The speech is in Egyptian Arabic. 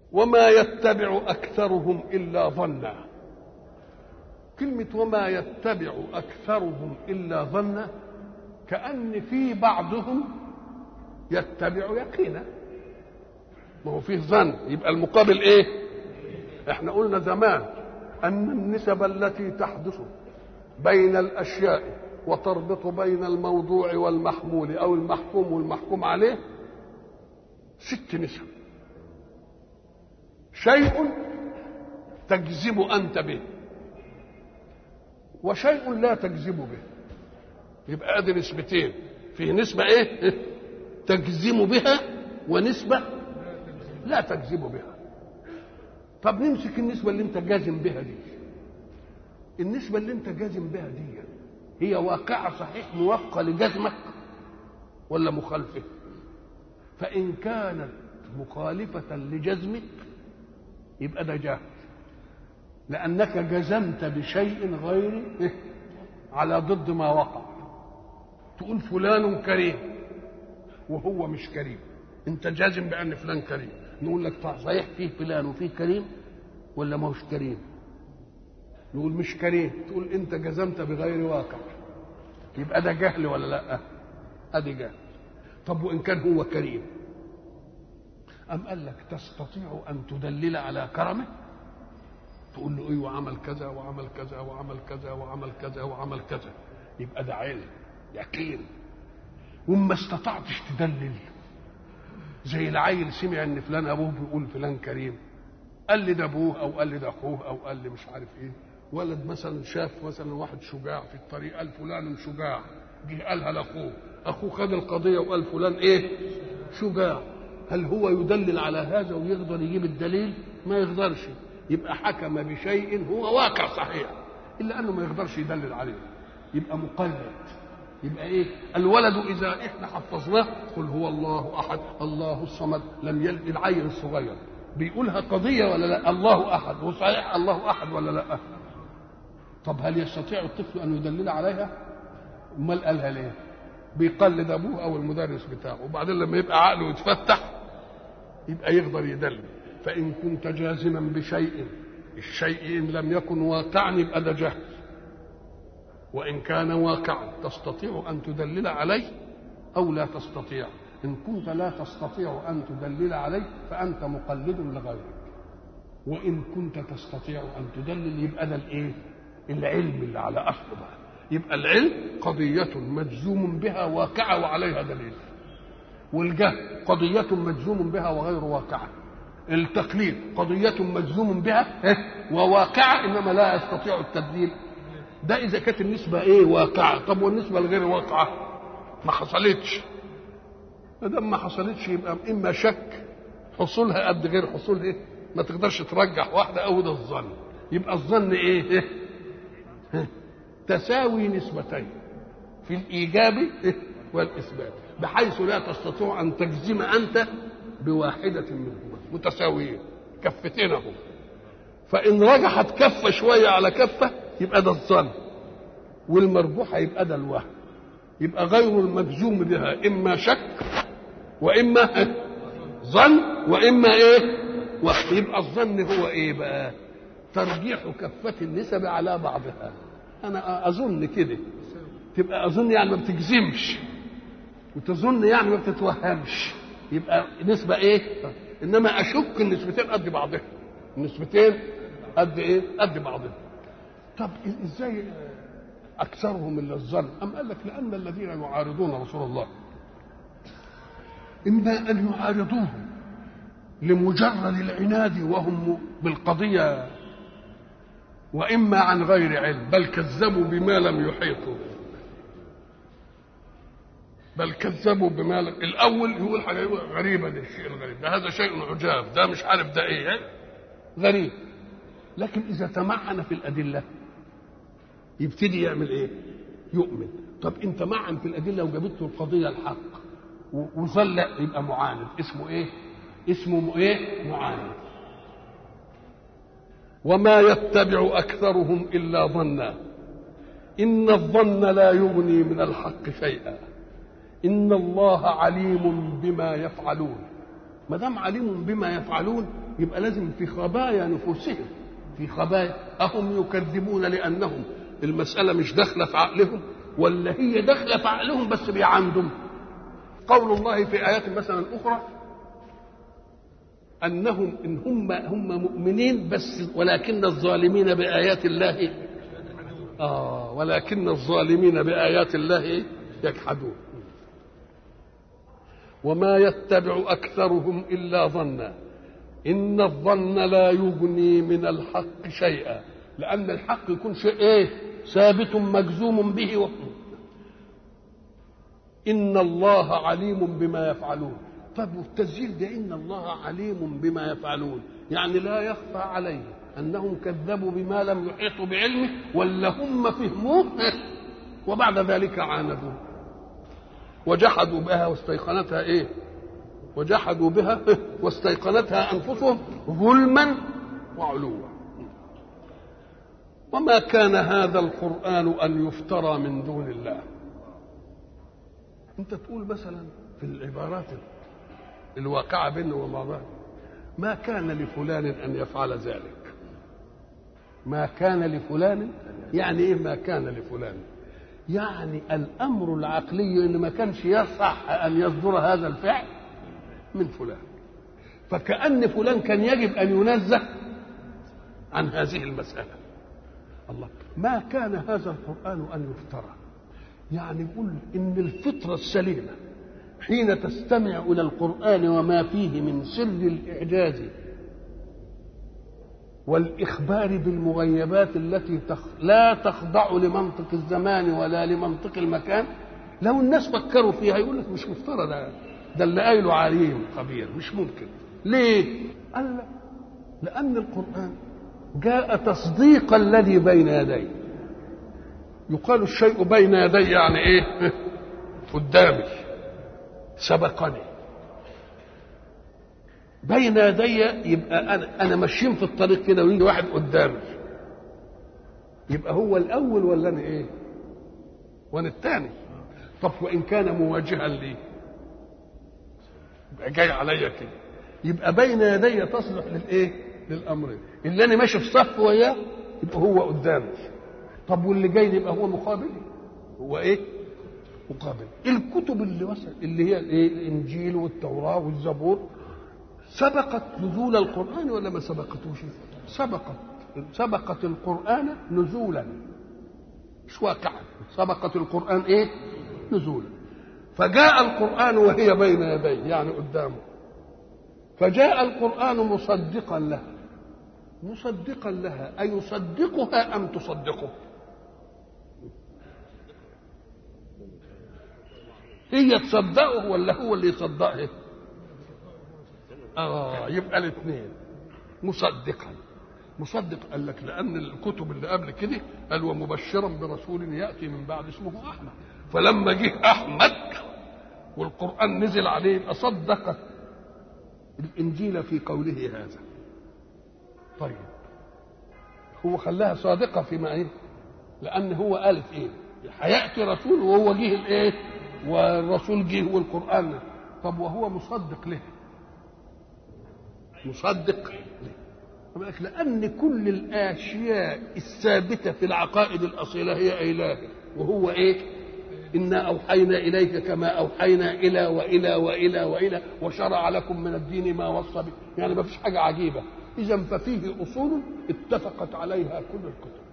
وما يتبع أكثرهم إلا ظنا كلمة وما يتبع أكثرهم إلا ظنا كأن في بعضهم يتبع يقينا ما هو فيه ظن يبقى المقابل ايه احنا قلنا زمان ان النسب التي تحدث بين الاشياء وتربط بين الموضوع والمحمول او المحكوم والمحكوم عليه ست نسب شيء تجزم انت به وشيء لا تجزم به يبقى ادي نسبتين فيه نسبه ايه تجزم بها ونسبه لا تجزم بها طب نمسك النسبه اللي انت جازم بها دي النسبه اللي انت جازم بها دي هي واقعه صحيح موقع لجزمك ولا مخالفه فان كانت مخالفه لجزمك يبقى ده جهل لانك جزمت بشيء غير على ضد ما وقع تقول فلان كريم وهو مش كريم انت جازم بان فلان كريم نقول لك صحيح فيه فلان وفيه كريم ولا ما هوش كريم نقول مش كريم تقول انت جزمت بغير واقع يبقى ده جهل ولا لا ادي جهل طب وان كان هو كريم أم قال لك تستطيع أن تدلل على كرمه تقول له ايوه عمل كذا وعمل كذا وعمل كذا وعمل كذا وعمل كذا يبقى ده علم يقين وما استطعتش تدلل زي العيل سمع ان فلان ابوه بيقول فلان كريم قال لي ده ابوه او قال لي ده اخوه او قال لي مش عارف ايه ولد مثلا شاف مثلا واحد شجاع في الطريق قال فلان شجاع جه قالها لاخوه اخوه خد القضيه وقال فلان ايه شجاع هل هو يدلل على هذا ويقدر يجيب الدليل ما يقدرش يبقى حكم بشيء هو واقع صحيح الا انه ما يقدرش يدلل عليه يبقى مقلد يبقى ايه الولد اذا احنا حفظناه قل هو الله احد الله الصمد لم يلد العيل الصغير بيقولها قضيه ولا لا الله احد وصحيح الله احد ولا لا طب هل يستطيع الطفل ان يدلل عليها امال قالها ليه بيقلد ابوه او المدرس بتاعه وبعدين لما يبقى عقله يتفتح يبقى يقدر يدلل فان كنت جازما بشيء الشيء ان لم يكن واقعا يبقى ده جهل وإن كان واقعا تستطيع أن تدلل عليه أو لا تستطيع إن كنت لا تستطيع أن تدلل عليه فأنت مقلد لغيرك وإن كنت تستطيع أن تدلل يبقى ده الإيه؟ العلم اللي على أصله بقى يبقى العلم قضية مجزوم بها واقعة وعليها دليل والجهل قضية مجزوم بها وغير واقعة التقليد قضية مجزوم بها وواقعة إنما لا يستطيع التدليل ده اذا كانت النسبه ايه واقعه طب والنسبه الغير واقعه ما حصلتش ما دام ما حصلتش يبقى اما شك حصولها قد غير حصولها إيه؟ ما تقدرش ترجح واحده او ده الظن يبقى الظن ايه, إيه؟ تساوي نسبتين في الايجاب إيه؟ والاثبات بحيث لا تستطيع ان تجزم انت بواحده منهما متساويين كفتين اهو فان رجحت كفه شويه على كفه يبقى ده الظن والمرجوح يبقى ده الوهم يبقى غير المجزوم بها اما شك واما ظن واما ايه وهم يبقى الظن هو ايه بقى ترجيح كفة النسب على بعضها انا اظن كده تبقى اظن يعني ما بتجزمش وتظن يعني ما بتتوهمش يبقى نسبة ايه انما اشك النسبتين قد بعضها النسبتين قد ايه قد بعضها طب ازاي اكثرهم الا الظن ام قال لك لان الذين يعارضون رسول الله اما ان يعارضوه لمجرد العناد وهم بالقضيه واما عن غير علم بل كذبوا بما لم يحيطوا بل كذبوا بما لم الاول يقول حاجه غريبه ده الشيء الغريب ده هذا شيء عجاب ده مش عارف ده ايه غريب لكن اذا تمعن في الادله يبتدي يعمل ايه يؤمن طب انت معن في الادله وجابت له القضيه الحق وظل يبقى معاند اسمه ايه اسمه ايه معاند وما يتبع اكثرهم الا ظنا ان الظن لا يغني من الحق شيئا ان الله عليم بما يفعلون ما دام عليم بما يفعلون يبقى لازم في خبايا نفوسهم في خبايا أهم يكذبون لأنهم المسألة مش داخلة في عقلهم ولا هي داخلة في عقلهم بس بيعندهم قول الله في آيات مثلا أخرى أنهم إن هم هم مؤمنين بس ولكن الظالمين بآيات الله آه ولكن الظالمين بآيات الله يجحدون وما يتبع أكثرهم إلا ظنا إن الظن لا يغني من الحق شيئا لأن الحق يكون شيء إيه ثابت مجزوم به و... إن الله عليم بما يفعلون طب والتسجيل ده إن الله عليم بما يفعلون يعني لا يخفى عليه أنهم كذبوا بما لم يحيطوا بعلمه ولا هم فهموه وبعد ذلك عاندوه وجحدوا بها واستيقنتها ايه وجحدوا بها واستيقنتها انفسهم ظلما وعلوا وما كان هذا القران ان يفترى من دون الله انت تقول مثلا في العبارات الواقعه بينه وبعضها ما كان لفلان ان يفعل ذلك ما كان لفلان يعني ايه ما كان لفلان يعني الامر العقلي اللي ما كانش يصح ان يصدر هذا الفعل من فلان فكأن فلان كان يجب ان ينزه عن هذه المسألة الله ما كان هذا القرآن ان يفترى يعني يقول ان الفطرة السليمة حين تستمع الى القرآن وما فيه من سر الاعجاز والإخبار بالمغيبات التي تخ... لا تخضع لمنطق الزمان ولا لمنطق المكان لو الناس فكروا فيها يقول لك مش مفترض ده ده اللي قايله عليم خبير مش ممكن ليه؟ قال لك لأن القرآن جاء تصديق الذي بين يديه يقال الشيء بين يدي يعني ايه؟ قدامي سبقني بين يدي يبقى انا انا ماشيين في الطريق كده ويجي واحد قدامي يبقى هو الاول ولا انا ايه وانا الثاني طب وان كان مواجها لي يبقى جاي عليا كده يبقى بين يدي تصلح للايه للامرين اللي انا ماشي في صف وياه يبقى هو قدامي طب واللي جاي يبقى هو مقابل هو ايه مقابل الكتب اللي وصل اللي هي الايه الانجيل والتوراه والزبور سبقت نزول القرآن ولا ما سبقتوش؟ سبقت سبقت القرآن نزولا مش واقعا سبقت القرآن ايه؟ نزولا فجاء القرآن وهي بين يديه يعني قدامه فجاء القرآن مصدقا لها مصدقا لها أي يصدقها أم تصدقه هي تصدقه ولا هو اللي يصدقه اه يبقى الاثنين مصدقا مصدق قال لك لان الكتب اللي قبل كده قال ومبشرا برسول ياتي من بعد اسمه احمد فلما جه احمد والقران نزل عليه اصدقت الانجيل في قوله هذا طيب هو خلاها صادقه فيما ايه لان هو قالت ايه هياتي رسول وهو جه الايه والرسول جه والقران طب وهو مصدق ليه مصدق لأن كل الأشياء الثابتة في العقائد الأصيلة هي إله وهو إيه؟ إنا أوحينا إليك كما أوحينا إلى وإلى وإلى وإلى وشرع لكم من الدين ما وصى به يعني ما فيش حاجة عجيبة إذا ففيه أصول اتفقت عليها كل الكتب